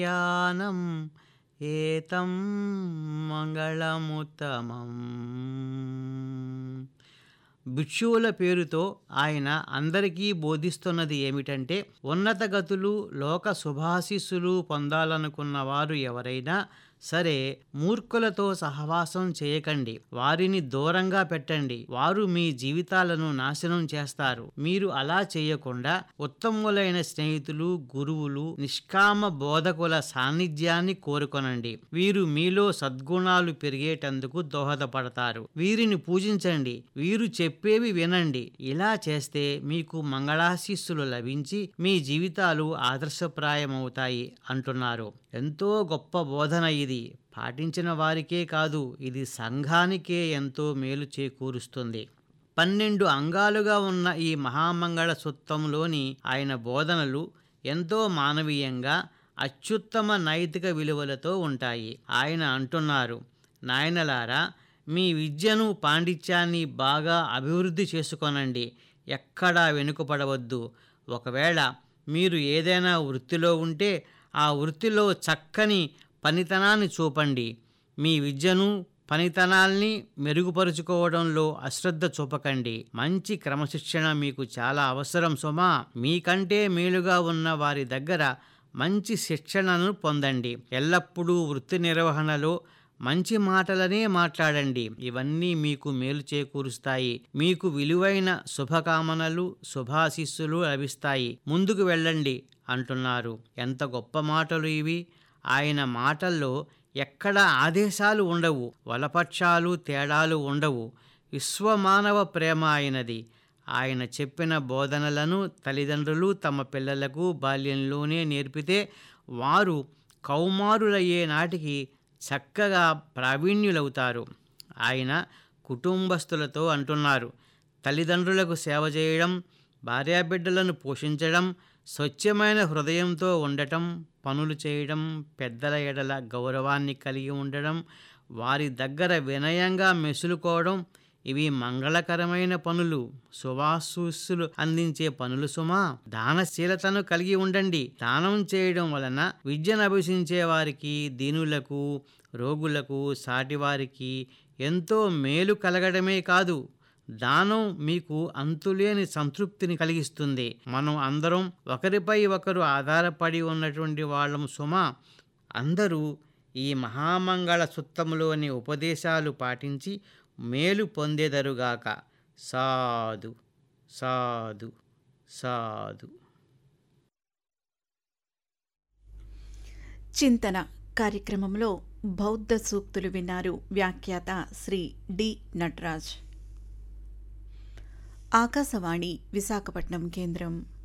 యానం ఏతం మంగళముత్తమం భిక్షువుల పేరుతో ఆయన అందరికీ బోధిస్తున్నది ఏమిటంటే ఉన్నత గతులు లోక శుభాశీస్సులు పొందాలనుకున్న వారు ఎవరైనా సరే మూర్ఖులతో సహవాసం చేయకండి వారిని దూరంగా పెట్టండి వారు మీ జీవితాలను నాశనం చేస్తారు మీరు అలా చేయకుండా ఉత్తములైన స్నేహితులు గురువులు నిష్కామ బోధకుల సాన్నిధ్యాన్ని కోరుకొనండి వీరు మీలో సద్గుణాలు పెరిగేటందుకు దోహదపడతారు వీరిని పూజించండి వీరు చెప్పేవి వినండి ఇలా చేస్తే మీకు మంగళాశీస్సులు లభించి మీ జీవితాలు ఆదర్శప్రాయమవుతాయి అంటున్నారు ఎంతో గొప్ప బోధన ఇది పాటించిన వారికే కాదు ఇది సంఘానికే ఎంతో మేలు చేకూరుస్తుంది పన్నెండు అంగాలుగా ఉన్న ఈ మహామంగళ సుత్తంలోని ఆయన బోధనలు ఎంతో మానవీయంగా అత్యుత్తమ నైతిక విలువలతో ఉంటాయి ఆయన అంటున్నారు నాయనలారా మీ విద్యను పాండిత్యాన్ని బాగా అభివృద్ధి చేసుకొనండి ఎక్కడా వెనుకపడవద్దు ఒకవేళ మీరు ఏదైనా వృత్తిలో ఉంటే ఆ వృత్తిలో చక్కని పనితనాన్ని చూపండి మీ విద్యను పనితనాల్ని మెరుగుపరుచుకోవడంలో అశ్రద్ధ చూపకండి మంచి క్రమశిక్షణ మీకు చాలా అవసరం సుమా మీకంటే మేలుగా ఉన్న వారి దగ్గర మంచి శిక్షణను పొందండి ఎల్లప్పుడూ వృత్తి నిర్వహణలో మంచి మాటలనే మాట్లాడండి ఇవన్నీ మీకు మేలు చేకూరుస్తాయి మీకు విలువైన శుభకామనలు శుభాశిస్సులు లభిస్తాయి ముందుకు వెళ్ళండి అంటున్నారు ఎంత గొప్ప మాటలు ఇవి ఆయన మాటల్లో ఎక్కడ ఆదేశాలు ఉండవు వలపక్షాలు తేడాలు ఉండవు విశ్వమానవ ప్రేమ అయినది ఆయన చెప్పిన బోధనలను తల్లిదండ్రులు తమ పిల్లలకు బాల్యంలోనే నేర్పితే వారు కౌమారులయ్యే నాటికి చక్కగా ప్రావీణ్యులవుతారు ఆయన కుటుంబస్తులతో అంటున్నారు తల్లిదండ్రులకు సేవ చేయడం భార్యాబిడ్డలను పోషించడం స్వచ్ఛమైన హృదయంతో ఉండటం పనులు చేయడం పెద్దల ఎడల గౌరవాన్ని కలిగి ఉండడం వారి దగ్గర వినయంగా మెసులుకోవడం ఇవి మంగళకరమైన పనులు శుభాశూస్సులు అందించే పనులు సుమా దానశీలతను కలిగి ఉండండి దానం చేయడం వలన విద్యను అభ్యసించే వారికి దీనులకు రోగులకు సాటివారికి ఎంతో మేలు కలగడమే కాదు దానం మీకు అంతులేని సంతృప్తిని కలిగిస్తుంది మనం అందరం ఒకరిపై ఒకరు ఆధారపడి ఉన్నటువంటి వాళ్ళం సుమా అందరూ ఈ మహామంగళ సుత్తములోని ఉపదేశాలు పాటించి మేలు పొందేదరుగాక సాధు సాధు సాధు చింతన కార్యక్రమంలో బౌద్ధ సూక్తులు విన్నారు వ్యాఖ్యాత శ్రీ డి నటరాజ్ ఆకాశవాణి విశాఖపట్నం కేంద్రం